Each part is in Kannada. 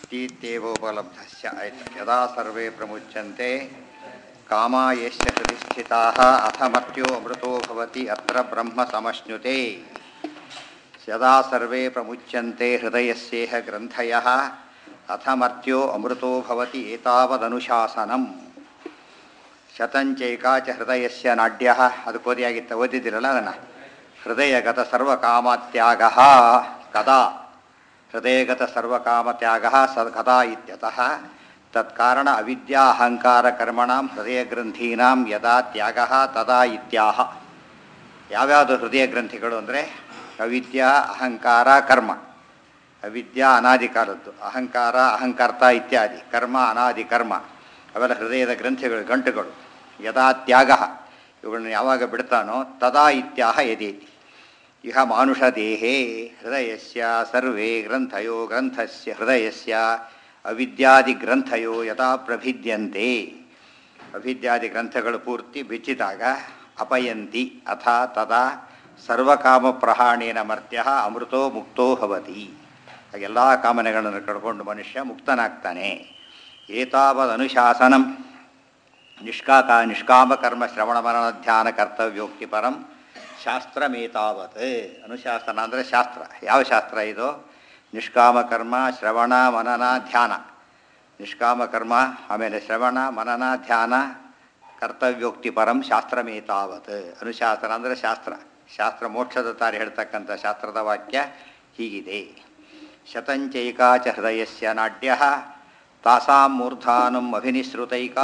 ಇತ್ತೀತ್ಯೇವೋಪಲಬ್ಧಸ್ಯ ಆಯ್ತು ಯದಾ ಸರ್ವೇ ಪ್ರಮುಚ್ಯಂತೆ ಕಾಮಾ ಯಶ್ಚ ಹೃದಯ ಸ್ಥಿತಾಃ ಅಥ ಮರ್ತ್ಯೋ ಅಮೃತೋ ಭವತಿ ಅತ್ರ ಬ್ರಹ್ಮ ಸಮಶ್ನುತೆ ಯದಾ ಸರ್ವೇ ಪ್ರಮುಚ್ಯಂತೆ ಹೃದಯಸ್ಯೇಹ ಗ್ರಂಥಯಃ ಅಥ ಮರ್ತ್ಯೋ ಅಮೃತೋ ಭವತಿ ಏತಾವದನುಶಾಸನಂ ಶತಂಚೈಕಾ ಚ ಹೃದಯಸ್ಯ ನಾಡ್ಯ ಅದು ಕೋದಿಯಾಗಿತ್ತ ಓದಿದ್ದಿರಲ್ಲ ಅದನ್ನು ಹೃದಯಗತ ಸರ್ವಕಾಮತ್ಯಾಗ ಕದಾ ಹೃದಯಗತ ಸರ್ವಕಾಮತ್ಯಾಗ ಸ ಕದಾ ಇತ್ಯತಃ ತತ್ಕಾರಣ ಅವಿದ್ಯಾ ಅಹಂಕಾರ ಕರ್ಮಣಾಂ ಹೃದಯ ಗ್ರಂಥೀನಾಂ ಯದಾ ತ್ಯಾಗ ತದಾ ಇತ್ಯಾಹ ಯಾವ್ಯಾವುದು ಹೃದಯ ಗ್ರಂಥಿಗಳು ಅಂದರೆ ಅವಿದ್ಯಾ ಅಹಂಕಾರ ಕರ್ಮ ಅವಿದ್ಯಾ ಅನಾದಿ ಕಾಲದ್ದು ಅಹಂಕಾರ ಅಹಂಕರ್ತ ಇತ್ಯಾದಿ ಕರ್ಮ ಅನಾದಿ ಕರ್ಮ ಅವೆಲ್ಲ ಹೃದಯದ ಗ್ರಂಥಿಗಳು ಗಂಟುಗಳು ಯದಾ ತ್ಯಾಗ ಇವುಗಳನ್ನ ಯಾವಾಗ ಬಿಡ್ತಾನೋ ತದಾ ಇತ್ಯಾಹ ಯದೇತಿ ಇಹ ಮಾನುಷ ದೇಹೇ ಹೃದಯಸ್ಯ ಸರ್ವೇ ಗ್ರಂಥಯೋ ಗ್ರಂಥಸ್ಯ ಹೃದಯಸ್ಯ ಅವಿದ್ಯಾದಿ ಗ್ರಂಥಯೋ ಯಥಾ ಪ್ರಭಿದ್ಯಂತೆ ಅವಿದ್ಯಾದಿ ಗ್ರಂಥಗಳು ಪೂರ್ತಿ ಬಿಚ್ಚಿದಾಗ ಅಪಯಂತಿ ಅಥ ತದಾ ಸರ್ವಕಾಮ ಪ್ರಹಾಣೇನ ಮರ್ತ್ಯ ಅಮೃತೋ ಮುಕ್ತೋ ಭವತಿ ಎಲ್ಲ ಕಾಮನೆಗಳನ್ನು ಕಳ್ಕೊಂಡು ಮನುಷ್ಯ ಮುಕ್ತನಾಗ್ತಾನೆ ಏತಾವದನುಶಾಸನಂ ನಿಷ್ಕಾಕ ನಿಷ್ಕಾಮಕರ್ಮ ಶ್ರವಣ ಮರಣ ಧ್ಯಾನ ಕರ್ತವ್ಯೋಕ್ತಿ ಪರಂ ಶಾಸ್ತ್ರಮೇತಾವತ್ ಅನುಶಾಸನ ಅಂದರೆ ಶಾಸ್ತ್ರ ಯಾವ ಶಾಸ್ತ್ರ ಇದು ನಿಷ್ಕಾಮಕರ್ಮ ಶ್ರವಣ ಮನನ ಧ್ಯಾನ ನಿಷ್ಕಾಮಕರ್ಮ ಆಮೇಲೆ ಶ್ರವಣ ಮನನ ಧ್ಯಾನ ಕರ್ತವ್ಯೋಕ್ತಿ ಪರಂ ಶಾಸ್ತ್ರಮೇತಾವತ್ ಅನುಶಾಸನ ಅಂದರೆ ಶಾಸ್ತ್ರ ಶಾಸ್ತ್ರ ಮೋಕ್ಷದ ತಾರೆ ಹೇಳ್ತಕ್ಕಂಥ ಶಾಸ್ತ್ರದ ವಾಕ್ಯ ಹೀಗಿದೆ ಶತಂಚೈಕಾ ಚ ಹೃದಯಸ್ಯ ನಾಡ್ಯ ತಾಸಾಂ ಮೂರ್ಧಾನಂ ಅಭಿನಿಸೃತೈಕಾ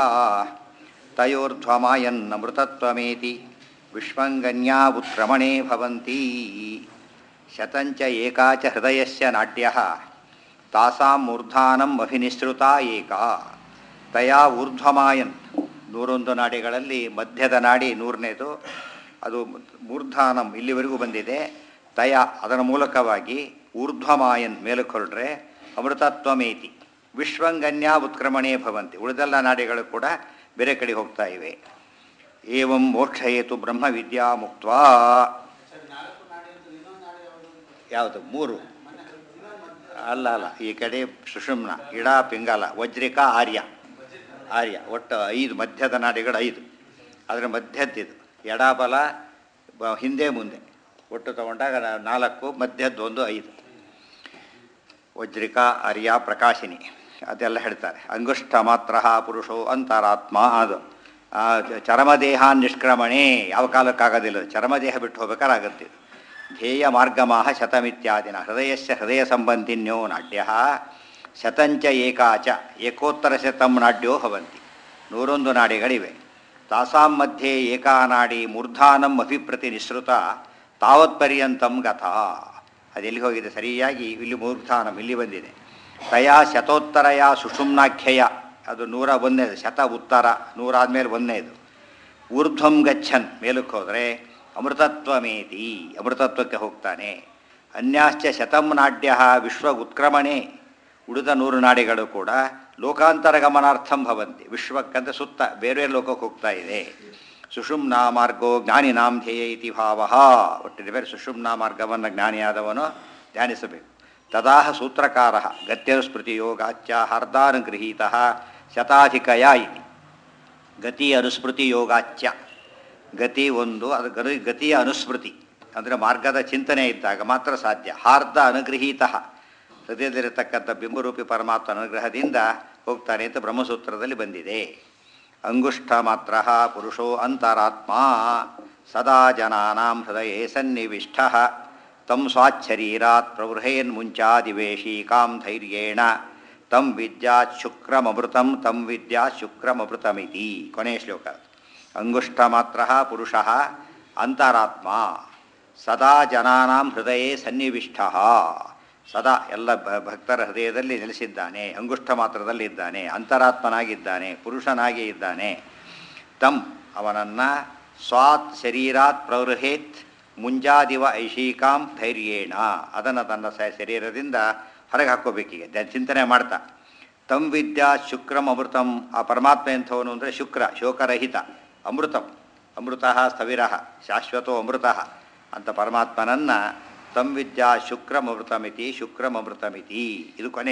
ತಯೋರ್ಧ್ವಮಾಯನ್ನಮೃತತ್ವಮೇತಿ ವಿಶ್ವಂಗನ್ಯಾ ಉತ್ಕ್ರಮಣೇ ಭವಂತಿ ಶತಂಚ ಏಕಾ ಚ ಹೃದಯಸ್ಯ ನಾಡ್ಯ ತಾಸಾಂ ಮೂರ್ಧಾನಂ ಅಭಿನಿಸೃತಾ ಏಕಾ ತಯಾ ಊರ್ಧ್ವಮಾಯನ್ ನೂರೊಂದು ನಾಡಿಗಳಲ್ಲಿ ಮಧ್ಯದ ನಾಡಿ ನೂರನೇದು ಅದು ಮೂರ್ಧಾನಂ ಇಲ್ಲಿವರೆಗೂ ಬಂದಿದೆ ತಯ ಅದರ ಮೂಲಕವಾಗಿ ಊರ್ಧ್ವಮಾಯನ್ ಮೇಲಕ್ಕೆ ಹೊರಟ್ರೆ ಅಮೃತತ್ವಮೇತಿ ವಿಶ್ವಂಗನ್ಯಾ ಉತ್ಕ್ರಮಣೇ ಭವಂತಿ ಉಳಿದೆಲ್ಲ ನಾಡಿಗಳು ಕೂಡ ಬೇರೆ ಕಡೆ ಹೋಗ್ತಾ ಇವೆ ಏವಂ ಮೋಕ್ಷಯೇತು ಬ್ರಹ್ಮವಿದ್ಯಾ ಮುಕ್ತ್ವಾ ಯಾವುದು ಮೂರು ಅಲ್ಲ ಅಲ್ಲ ಈ ಕಡೆ ಸುಷುಮ್ನ ಇಡ ಪಿಂಗಾಲ ವಜ್ರಿಕ ಆರ್ಯ ಆರ್ಯ ಒಟ್ಟು ಐದು ಮಧ್ಯದ ನಾಡಿಗಳು ಐದು ಅದರ ಮಧ್ಯದ್ದಿದು ಎಡಬಲ ಬ- ಹಿಂದೆ ಮುಂದೆ ಒಟ್ಟು ತಗೊಂಡಾಗ ನಾ- ನಾಲ್ಕು ಮಧ್ಯದ್ದು ಒಂದು ಐದು ವಜ್ರಿಕ ಆರ್ಯ ಪ್ರಕಾಶಿನಿ ಅದೆಲ್ಲ ಹೇಳ್ತಾರೆ ಅಂಗುಷ್ಠ ಮಾತ್ರ ಪುರುಷೋ ಅಂತರಾತ್ಮ ಅದು ಆ, ಚ- ಚರಮದೇಹ ನಿಷ್ಕ್ರಮಣೆ ಯಾವ ಕಾಲಕ್ಕಾಗೋದಿಲ್ಲ ಚರಮದೇಹ ಬಿಟ್ಟು ಹೋಗ್ಬೇಕಾದ್ರೆ ಆಗುತ್ತೆ ಇದು. ಧ್ಯೇಯ ಮಾರ್ಗಮಾಹ ಶತಮಿತ್ಯಾದಿನ ಹೃದಯಸ್ಯ ಹೃದಯ ಸಂಬಂಧಿನ್ಯೋ ನಾಡ್ಯ ಶತಂಚ ಏಕಾಚ ಏಕೋತ್ತರ ಶತಂ ನಾಡ್ಯೋ ಭವಂತಿ ನೂರೊಂದು ನಾಡಿಗಳಿವೆ ತಾಸಾಂ ಮಧ್ಯೆ ಏಕಾ ನಾಡಿ ಮೂರ್ಧಾನಂ ಅಭಿಪ್ರತಿ ನಿಸೃತ ತಾವತ್ಪರ್ಯಂತಂ ಗತ ಅದೆಲ್ಲಿ ಹೋಗಿದೆ ಸರಿಯಾಗಿ ಇಲ್ಲಿ ಮೂರ್ಧಾನಂ ಇಲ್ಲಿ ಬಂದಿದೆ ತಯಾ ಶತೋತ್ತರಯ ಸುಷುಮ್ನಾಖ್ಯಯ ಅದು ನೂರ ಒಂದನೇದು ಶತ ಉತ್ತರ ನೂರಾದ್ಮೇಲೆ ಒಂದನೇದು ಊರ್ಧ್ವಂ ಗಚ್ಚನ್ ಮೇಲಕ್ಕೆ ಹೋದರೆ ಅಮೃತತ್ವಮೇತಿ ಅಮೃತತ್ವಕ್ಕೆ ಹೋಗ್ತಾನೆ ಅನ್ಯಾಶ್ಚ ಶತಂ ನಾಡ್ಯ ವಿಶ್ವ ಉತ್ಕ್ರಮಣೆ ಉಳಿದ ನೂರು ನಾಡಿಗಳು ಕೂಡ ಲೋಕಾಂತರ ಗಮನಾರ್ಥಂ ಭವಂತಿ ವಿಶ್ವಕ್ಕಂತ ಸುತ್ತ ಬೇರೆ ಲೋಕಕ್ಕೆ ಹೋಗ್ತಾ ಇದೆ ಸುಷುಮ್ನಾ ಮಾರ್ಗೋ ಜ್ಞಾನಿನಾಂ ಧ್ಯೇಯ ಇತಿ ಭಾವ ಒಟ್ಟಿನ ಬೇರೆ ಸುಷುಮ್ನಾ ಮಾರ್ಗವನ್ನು ಜ್ಞಾನಿಯಾದವನು ಧ್ಯಾನಿಸಬೇಕು ತದಾಹ ಸೂತ್ರಕಾರ ಗತ್ಯನುಸ್ಮೃತಿ ಯೋಗಾಚ್ಯ ಹರ್ದಾನುಗೃಹೀತ ಶತಾಧಿಕಯ ಇತಿ ಗತಿ ಅನುಸ್ಮೃತಿ ಯೋಗಾಚ್ಯ ಗತಿ ಒಂದು ಅದು ಗರು ಗತಿಯ ಅನುಸ್ಮೃತಿ ಅಂದರೆ ಮಾರ್ಗದ ಚಿಂತನೆ ಇದ್ದಾಗ ಮಾತ್ರ ಸಾಧ್ಯ ಹಾರ್ದ ಅನುಗೃಹೀತ ಹೃದಯದಲ್ಲಿರತಕ್ಕಂಥ ಬಿಂಬರೂಪಿ ಪರಮಾತ್ಮ ಅನುಗ್ರಹದಿಂದ ಹೋಗ್ತಾನೆ ಅಂತ ಬ್ರಹ್ಮಸೂತ್ರದಲ್ಲಿ ಬಂದಿದೆ ಅಂಗುಷ್ಠ ಮಾತ್ರ ಪುರುಷೋ ಅಂತರಾತ್ಮ ಸದಾ ಜನಾನಾಂ ಹೃದಯೇ ಸನ್ನಿವಿಷ್ಟ ತಂ ಸ್ವಾಚ್ಛರೀರಾತ್ ಪ್ರವೃಹೇನ್ ಮುಂಚಾದಿವೇಶೀಕಾಂ ಧೈರ್ಯೇಣ ತಂ ವಿದ್ಯಾತ್ ಶುಕ್ರಮೃತಂ ತಂ ವಿದ್ಯಾತ್ ಶುಕ್ರಮೃತಮಿತಿ ಕೊನೆಯ ಶ್ಲೋಕ ಅಂಗುಷ್ಠ ಮಾತ್ರ ಪುರುಷ ಅಂತರಾತ್ಮ ಸದಾ ಜನಾನಾಂ ಹೃದಯೇ ಸನ್ನಿವಿಷ್ಟ ಸದಾ ಎಲ್ಲ ಭ- ಭಕ್ತರ ಹೃದಯದಲ್ಲಿ ನೆಲೆಸಿದ್ದಾನೆ ಅಂಗುಷ್ಠ ಮಾತ್ರದಲ್ಲಿದ್ದಾನೆ ಅಂತರಾತ್ಮನಾಗಿದ್ದಾನೆ ಪುರುಷನಾಗಿ ಇದ್ದಾನೆ ತಂ ಅವನನ್ನು ಸ್ವಾತ್ ಶರೀರಾತ್ ಪ್ರವೃಹೇತ್ ಮುಂಜಾದಿವ ಐಶೀಕಾಂ ಧೈರ್ಯೇಣ ಅದನ್ನು ತನ್ನ ಸ ಶರೀರದಿಂದ ಹೊರಗೆ ಹಾಕ್ಕೋಬೇಕೀಗ ದ- ಚಿಂತನೆ ಮಾಡ್ತಾ ತಂ ವಿದ್ಯಾ ಶುಕ್ರಂ ಅಮೃತಂ ಆ ಪರಮಾತ್ಮ ಎಂಥವನು ಅಂದರೆ ಶುಕ್ರ ಶೋಕರಹಿತ ಅಮೃತಂ ಅಮೃತ ಸ್ಥವಿರ ಶಾಶ್ವತೋ ಅಮೃತ ಅಂತ ಪರಮಾತ್ಮನನ್ನು ತಂ ವಿದ್ಯಾ ಶುಕ್ರಮೃತಮಿತಿ ಶುಕ್ರಮೃತಮಿತಿ ಇದು ಕೊನೆಯದು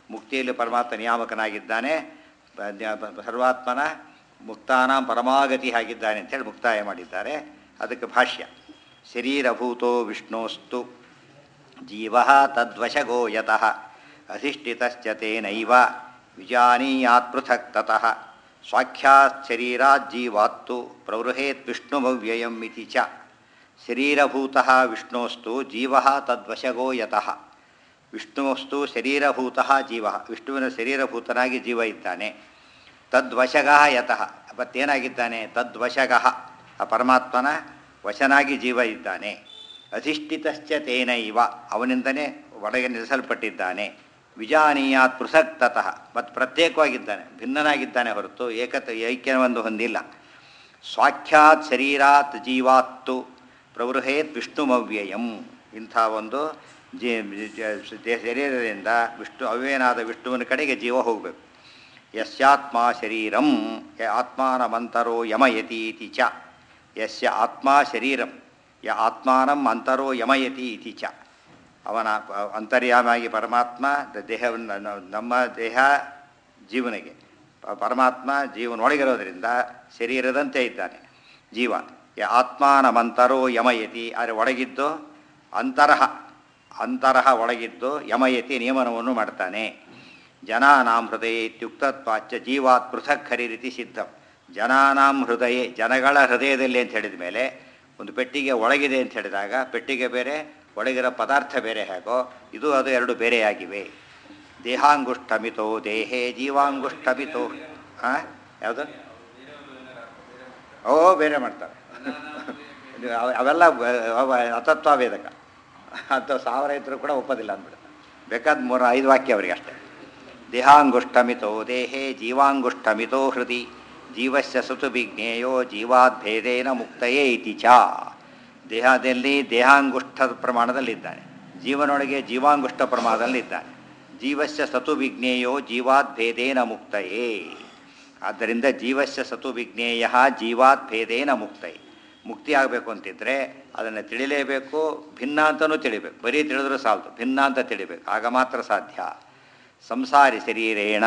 ಮುಕ್ತಿಯಲ್ಲಿ ಪರಮಾತ್ಮ ನಿಯಾಮಕನಾಗಿದ್ದಾನೆ ಪ- ನ್ಯ- ಸರ್ವಾತ್ಮನ ಮುಕ್ತಾನಾಂ ಪರಮಾಗತಿ ಆಗಿದ್ದಾನೆ ಅಂತೇಳಿ ಮುಕ್ತಾಯ ಮಾಡಿದ್ದಾರೆ ಅದಕ್ಕೆ ಭಾಷ್ಯ ಶರೀರಭೂತೋ ವಿಷ್ಣೋಸ್ತು ಜೀವ ತದ್ವಶಗೋ ಯತಃ ಅಧಿಷ್ಠಿತಶ್ಚ ತೇನೈವ ವಿಜಾನೀಯಾತ್ ಪೃಥಕ್ ತತಃ ಸ್ವಾಖ್ಯಾತ್ ಶರೀರಾತ್ ಜೀವಾತ್ತು ಪ್ರವೃಹೇತ್ ವಿಷ್ಣುಮವ್ಯಯಂ ಇತಿ ಚ ಶರೀರಭೂತಃ ವಿಷ್ಣೋಸ್ತು ಜೀವ ತದ್ವಶಗೋ ಯತಃ ವಿಷ್ಣುವಸ್ತು ಶರೀರಭೂತಃ ಜೀವ ವಿಷ್ಣುವಿನ ಶರೀರಭೂತನಾಗಿ ಜೀವ ಇದ್ದಾನೆ ತದ್ವಶಗಃ ಯತಃ ಮತ್ತೇನಾಗಿದ್ದಾನೆ ತದ್ವಶಗಃ ಆ ಪರಮಾತ್ಮನ ವಶನಾಗಿ ಜೀವ ಇದ್ದಾನೆ ಅಧಿಷ್ಠಿತಶ್ಚ ತೇನೈವ ಅವನಿಂದನೇ ಒಳಗೆ ನಿಲ್ಲಿಸಲ್ಪಟ್ಟಿದ್ದಾನೆ ವಿಜಾನೀಯಾತ್ ಪೃಥಕ್ ತತಃ ಮತ್ತು ಪ್ರತ್ಯೇಕವಾಗಿದ್ದಾನೆ ಭಿನ್ನನಾಗಿದ್ದಾನೆ ಹೊರತು ಏಕತ ಐಕ್ಯವನ್ನು ಹೊಂದಿಲ್ಲ ಸ್ವಾಖ್ಯಾತ್ ಶರೀರಾತ್ ಜೀವಾತ್ತು ಪ್ರವೃಹೇತ್ ವಿಷ್ಣುಮವ್ಯಯಂ ಇಂಥ ಒಂದು ಜೀ ಜ- ಶರೀರದಿಂದ ವಿಷ್ಣು ಅವ್ಯಯನಾದ ವಿಷ್ಣುವಿನ ಕಡೆಗೆ ಜೀವ ಹೋಗಬೇಕು ಯಸ್ಯಾತ್ಮ ಶರೀರಂ ಯ ಆತ್ಮಾನಮಂತರೋ ಯಮಯತಿ ಇತಿ ಚ ಯಸ್ಯ ಆತ್ಮ ಶರೀರಂ ಯ ಆತ್ಮಾನಂ ಅಂತರೋ ಯಮಯತಿ ಇತಿ ಚ ಅವನ ಅ- ಅಂತರ್ಯಾಮಾಗಿ ಪರಮಾತ್ಮ ದ- ದೇಹವನ್ನು ನ- ನಮ್ಮ ದೇಹ ಜೀವನಿಗೆ ಪ- ಪರಮಾತ್ಮ ಜೀವನೊಳಗಿರೋದ್ರಿಂದ ಶರೀರದಂತೆ ಇದ್ದಾನೆ ಜೀವ ಯ ಆತ್ಮಾನಮಂತರೋ ಯಮಯತಿ ಆದರೆ ಒಳಗಿದ್ದು ಅಂತರಹ ಅಂತರಹ ಒಳಗಿದ್ದು ಯಮಯತಿ ನಿಯಮನವನ್ನು ಮಾಡ್ತಾನೆ ಜನಾನಾಂ ಹೃದಯ ಇತ್ಯುಕ್ತತ್ವಾಚ ಜೀವಾತ್ ಪೃಥಕ್ ಹರಿರಿತಿ ಸಿದ್ಧಂ ಜನಾನಾಂ ಹೃದಯ ಜನಗಳ ಹೃದಯದಲ್ಲಿ ಅಂತ ಹೇಳಿದ ಮೇಲೆ ಒಂದು ಪೆಟ್ಟಿಗೆ ಒಳಗಿದೆ ಅಂತ ಹೇಳಿದಾಗ ಪೆಟ್ಟಿಗೆ ಬೇರೆ ಒಳಗಿರೋ ಪದಾರ್ಥ ಬೇರೆ ಹೇಗೋ ಇದು ಅದು ಎರಡು ಬೇರೆಯಾಗಿವೆ ದೇಹಾಂಗುಷ್ಟಮಿತೋ ದೇಹೇ ಜೀವಾಂಗುಷ್ಟಮಿತೋ ಹಾಂ ಯಾವುದು ಓ ಬೇರೆ ಮಾಡ್ತಾರೆ ಇದು ಅವ- ಅವೆಲ್ಲ ಬ- ಅವ ಅತತ್ವ ವೇದಕ ಅಂತ ಸಾವಿರ ಇದ್ರೂ ಕೂಡ ಒಪ್ಪೋದಿಲ್ಲ ಅಂದ್ಬಿಡುತ್ತೆ ಬೇಕಾದ ಮೂರು ಐದು ವಾಕ್ಯ ಅವರಿಗೆ ಅಷ್ಟೇ ದೇಹಾಂಗುಷ್ಟಮಿತೋ ದೇಹೇ ಜೀವಾಂಗುಷ್ಟಮಿತೋ ಹೃದಿ ಜೀವಸ್ಯ ಸುತು ವಿಜ್ಞೇಯೋ ಜೀವಾದ್ಭೇದೇನ ಮುಕ್ತಯೇ ಇತಿ ಚ ದೇಹದಲ್ಲಿ ದೇಹಾಂಗುಷ್ಠದ ಪ್ರಮಾಣದಲ್ಲಿದ್ದಾನೆ ಜೀವನೊಳಗೆ ಜೀವಾಂಗುಷ್ಠ ಪ್ರಮಾಣದಲ್ಲಿದ್ದಾನೆ ಜೀವಸ್ಯ ಸತು ವಿಜ್ಞೇಯೋ ಜೀವಾದ್ಭೇದೇನ ಮುಕ್ತಯೇ ಆದ್ದರಿಂದ ಜೀವಸ್ಯ ಸತು ವಿಜ್ಞೇಯ ಜೀವಾತ್ ಭೇದೇನ ಮುಕ್ತೈ ಮುಕ್ತಿ ಆಗಬೇಕು ಅಂತಿದ್ರೆ ಅದನ್ನು ತಿಳಿಲೇಬೇಕು ಭಿನ್ನ ಅಂತಲೂ ತಿಳಿಬೇಕು ಬರೀ ತಿಳಿದ್ರೂ ಸಾಲದು ಭಿನ್ನ ಅಂತ ತಿಳಿಬೇಕು ಆಗ ಮಾತ್ರ ಸಾಧ್ಯ ಸಂಸಾರಿ ಶರೀರೇಣ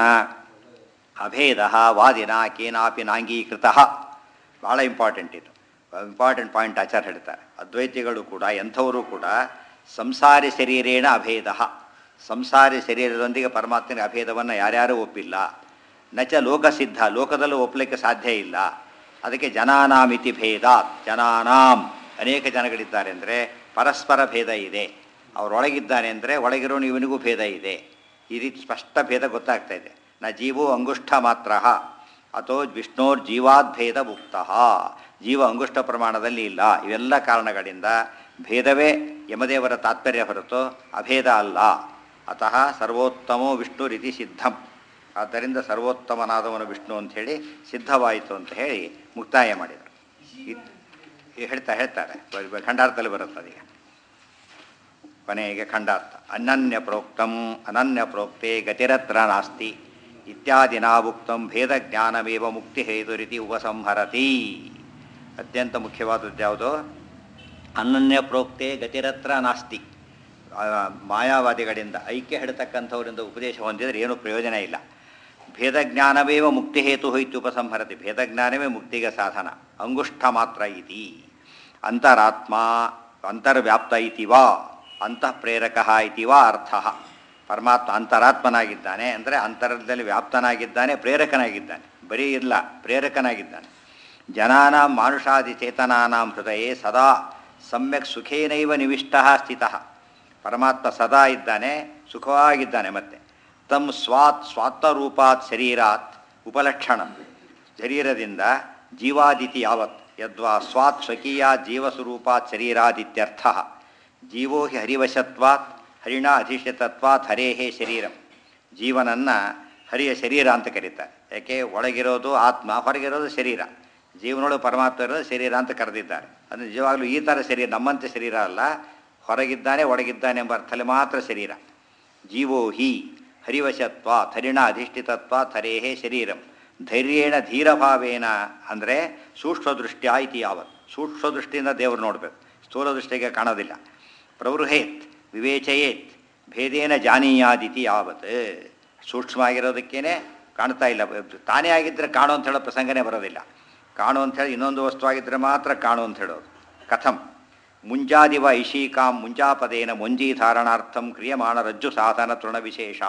ಅಭೇದ ವಾದಿನ ಕೇನಾಪಿ ನಾಂಗೀಕೃತ ಭಾಳ ಇಂಪಾರ್ಟೆಂಟ್ ಇದು ಇಂಪಾರ್ಟೆಂಟ್ ಪಾಯಿಂಟ್ ಆಚಾರ ಹೇಳ್ತಾರೆ ಅದ್ವೈತಿಗಳು ಕೂಡ ಎಂಥವರು ಕೂಡ ಸಂಸಾರಿ ಶರೀರೇಣ ಅಭೇದ ಸಂಸಾರಿ ಶರೀರದೊಂದಿಗೆ ಪರಮಾತ್ಮನ ಅಭೇದವನ್ನು ಯಾರ್ಯಾರೂ ಒಪ್ಪಿಲ್ಲ ನಚ ಲೋಕಸಿದ್ಧ ಲೋಕದಲ್ಲೂ ಒಪ್ಪಲಿಕ್ಕೆ ಸಾಧ್ಯ ಇಲ್ಲ ಅದಕ್ಕೆ ಜನಾನಾಮಿತಿ ಭೇದ ಜನಾನಾಂ ಅನೇಕ ಜನಗಳಿದ್ದಾರೆ ಅಂದರೆ ಪರಸ್ಪರ ಭೇದ ಇದೆ ಅವರೊಳಗಿದ್ದಾನೆ ಅಂದರೆ ಒಳಗಿರೋನು ಇವನಿಗೂ ಭೇದ ಇದೆ ಈ ರೀತಿ ಸ್ಪಷ್ಟ ಭೇದ ಗೊತ್ತಾಗ್ತಾ ಇದೆ ನ ಜೀವೋ ಅಂಗುಷ್ಠ ಮಾತ್ರ ಅಥೋ ವಿಷ್ಣೋರ್ ಜೀವಾದ್ಭೇದ ಮುಕ್ತ ಜೀವ ಅಂಗುಷ್ಠ ಪ್ರಮಾಣದಲ್ಲಿ ಇಲ್ಲ ಇವೆಲ್ಲ ಕಾರಣಗಳಿಂದ ಭೇದವೇ ಯಮದೇವರ ತಾತ್ಪರ್ಯ ಹೊರತು ಅಭೇದ ಅಲ್ಲ ಅತಃ ಸರ್ವೋತ್ತಮೋ ವಿಷ್ಣು ರೀತಿ ಸಿದ್ಧಂ ಆದ್ದರಿಂದ ಸರ್ವೋತ್ತಮನಾದವನು ವಿಷ್ಣು ಅಂಥೇಳಿ ಸಿದ್ಧವಾಯಿತು ಅಂತ ಹೇಳಿ ಮುಕ್ತಾಯ ಮಾಡಿದರು ಇದ್- ಹೇಳ್ತಾ ಹೇಳ್ತಾರೆ ಬ- ಬ- ಖಂಡಾರ್ಥದಲ್ಲಿ ಬರುತ್ತೆ ಅದೀಗ ಕೊನೆಗೆ ಖಂಡಾರ್ಥ ಅನನ್ಯ ಪ್ರೋಕ್ತಂ ಅನನ್ಯ ಪ್ರೋಕ್ತೆ ಗತಿರತ್ರ ನಾಸ್ತಿ ಇತ್ಯಾದಿನಾ ಉಕ್ತಂ ಭೇದ ಜ್ಞಾನಮೇವ ಮುಕ್ತಿ ಹೇತುರಿತಿ ಉಪಸಂಹರತಿ ಅತ್ಯಂತ ಮುಖ್ಯವಾದದ್ದು ಯಾವುದು ಅನನ್ಯ ಪ್ರೋಕ್ತೆ ಗತಿರತ್ರ ನಾಸ್ತಿ ಆ, ಮಾಯಾವಾದಿಗಳಿಂದ ಐಕ್ಯ ಹಿಡತಕ್ಕಂಥವರಿಂದ ಉಪದೇಶ ಹೊಂದಿದರೆ ಏನೂ ಪ್ರಯೋಜನ ಇಲ್ಲ ಭೇದ ಜ್ಞಾನವೇವ ಮುಕ್ತಿ ಹೇತು ಹೋಯ್ತು ಉಪಸಂಹರತಿ ಭೇದ ಜ್ಞಾನವೇ ಮುಕ್ತಿಗೆ ಸಾಧನ ಅಂಗುಷ್ಠ ಮಾತ್ರ ಇತಿ ಅಂತರಾತ್ಮ ಅಂತರ್ವ್ಯಾಪ್ತ ಇತಿ ವಾ ಅಂತಃಪ್ರೇರಕ ಇತಿ ವಾ ಅರ್ಥ ಪರಮಾತ್ಮ ಅಂತರಾತ್ಮನಾಗಿದ್ದಾನೆ ಅಂದರೆ ಅಂತರದಲ್ಲಿ ವ್ಯಾಪ್ತನಾಗಿದ್ದಾನೆ ಪ್ರೇರಕನಾಗಿದ್ದಾನೆ ಬರೀ ಇಲ್ಲ ಪ್ರೇರಕನಾಗಿದ್ದಾನೆ ಜನಾನಾಂ ಮಾನುಷಾದಿ ಚೇತನಾನಾಂ ಹೃದಯೇ ಸದಾ ಸಮ್ಯಕ್ ಸುಖೇನೈವ ನಿವಿಷ್ಟ ಸ್ಥಿತ ಪರಮಾತ್ಮ ಸದಾ ಇದ್ದಾನೆ ಸುಖವಾಗಿದ್ದಾನೆ ಮತ್ತೆ ತಮ್ ಸ್ವಾತ್ ಸ್ವಾತ್ಮರೂಪಾತ್ ಶರೀರಾತ್ ಉಪಲಕ್ಷಣ ಶರೀರದಿಂದ ಜೀವಾದಿತಿ ಯಾವತ್ ಯದ್ವಾ ಸ್ವಾತ್ ಸ್ವಕೀಯ ಜೀವಸ್ವರೂಪಾತ್ ಶರೀರಾದಿತ್ಯರ್ಥ ಜೀವೋ ಹಿ ಹರಿವಶತ್ವಾತ್ ಹರಿಣ ಅಧಿಷ್ಠಿತತ್ವಾತ್ ಹರೇಹೇ ಶರೀರಂ ಜೀವನನ್ನು ಹರಿಯ ಶರೀರ ಅಂತ ಕರೀತಾರೆ ಯಾಕೆ ಒಳಗಿರೋದು ಆತ್ಮ ಹೊರಗಿರೋದು ಶರೀರ ಜೀವನೊಳಗೆ ಪರಮಾತ್ಮ ಇರೋದು ಶರೀರ ಅಂತ ಕರೆದಿದ್ದಾರೆ ಅದು ನಿಜವಾಗ್ಲೂ ಈ ಥರ ಶರೀರ ನಮ್ಮಂತೆ ಶರೀರ ಅಲ್ಲ ಹೊರಗಿದ್ದಾನೆ ಒಳಗಿದ್ದಾನೆ ಎಂಬ ಅರ್ಥದಲ್ಲಿ ಮಾತ್ರ ಶರೀರ ಜೀವೋ ಹಿ ಹರಿವಶತ್ವ ಹರಿಣ ಅಧಿಷ್ಠಿತತ್ವ ಹರೇಹೇ ಶರೀರಂ ಧೈರ್ಯೇಣ ಧೀರಭಾವೇನ ಅಂದರೆ ಸೂಕ್ಷ್ಮ ದೃಷ್ಟ್ಯ ಇತಿ ಯಾವತ್ ಸೂಕ್ಷ್ಮ ದೃಷ್ಟಿಯಿಂದ ದೇವರು ನೋಡಬೇಕು ಸ್ಥೂಲ ದೃಷ್ಟಿಗೆ ಕಾಣೋದಿಲ್ಲ ಪ್ರವೃಹೇತ್ ವಿವೇಚಯೇತ್ ಭೇದೇನ ಜಾನೀಯಾದಿತಿ ಯಾವತ್ ಸೂಕ್ಷ್ಮ ಆಗಿರೋದಕ್ಕೇನೆ ಕಾಣ್ತಾ ಇಲ್ಲ ತಾನೇ ಆಗಿದ್ದರೆ ಕಾಣು ಅಂತ ಹೇಳೋ ಪ್ರಸಂಗನೇ ಬರೋದಿಲ್ಲ ಕಾಣು ಅಂತ ಹೇಳಿ ಇನ್ನೊಂದು ವಸ್ತು ಆಗಿದ್ದರೆ ಮಾತ್ರ ಕಾಣು ಅಂತ ಹೇಳೋದು ಕಥಂ ಮುಂಜಾದಿವ ಐಶೀಕಾಂ ಮುಂಜಾಪದೇನ ಮುಂಜಿ ಧಾರಣಾರ್ಥಂ ಕ್ರಿಯಮಾಣ ರಜ್ಜು ಸಾಧನ ತೃಣ ವಿಶೇಷ